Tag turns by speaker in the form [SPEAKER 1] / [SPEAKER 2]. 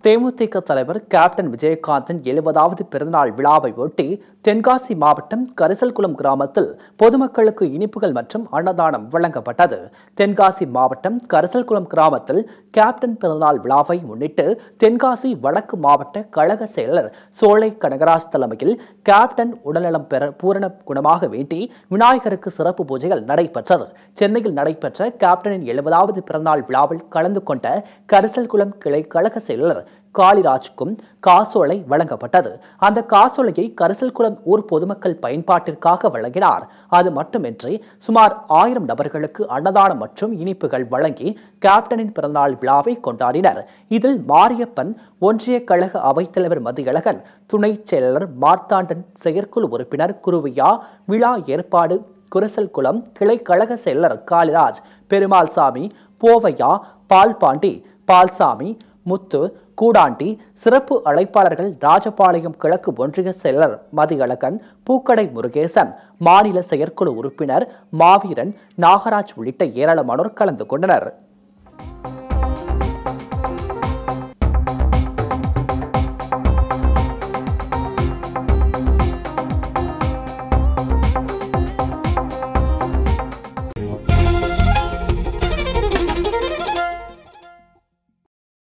[SPEAKER 1] தேமுதிக தலைவர் கேப்டன் விஜயகாந்தின் எழுபதாவது பிறந்தநாள் விழாவை ஒட்டி தென்காசி மாவட்டம் கரிசல்குளம் கிராமத்தில் பொதுமக்களுக்கு இனிப்புகள் மற்றும் அன்னதானம் வழங்கப்பட்டது தென்காசி மாவட்டம் கரிசல்குளம் கிராமத்தில் கேப்டன் பிறந்தநாள் விழாவை முன்னிட்டு தென்காசி வடக்கு மாவட்ட கழக செயலர் சோலை கனகராஜ் தலைமையில் கேப்டன் உடல்நலம் பெற பூரண குணமாக வேண்டி விநாயகருக்கு சிறப்பு பூஜைகள் நடைபெற்றது சென்னையில் நடைபெற்ற கேப்டனின் எழுபதாவது பிறந்தநாள் விழாவில் கலந்து கொண்ட கரிசல்குளம் கிளை கழக செயலர் காளிராஜுக்கும் காசோலை வழங்கப்பட்டது அந்த காசோலையை கரிசல்குளம் ஊர் பொதுமக்கள் பயன்பாட்டிற்காக வழங்கினார் அது மட்டுமின்றி சுமார் ஆயிரம் நபர்களுக்கு அன்னதானம் மற்றும் இனிப்புகள் வழங்கி கேப்டனின் பிறந்தநாள் விழாவை கொண்டாடினர் இதில் மாரியப்பன் ஒன்றிய கழக அவைத்தலைவர் மதியழகன் துணைச் செயலர் மார்த்தாண்டன் செயற்குழு உறுப்பினர் குருவியா விழா ஏற்பாடு குரசல்குளம் கிளை கழக செயலர் காளிராஜ் பெருமாள் சாமி போவையா பால்பாண்டி பால்சாமி முத்து கூடாண்டி சிறப்பு அழைப்பாளர்கள் ராஜபாளையம் கிழக்கு ஒன்றிய செயலர் மதியழகன் பூக்கடை முருகேசன் மாநில செயற்குழு உறுப்பினர் மாவீரன் நாகராஜ் உள்ளிட்ட ஏராளமானோர் கலந்து கொண்டனர்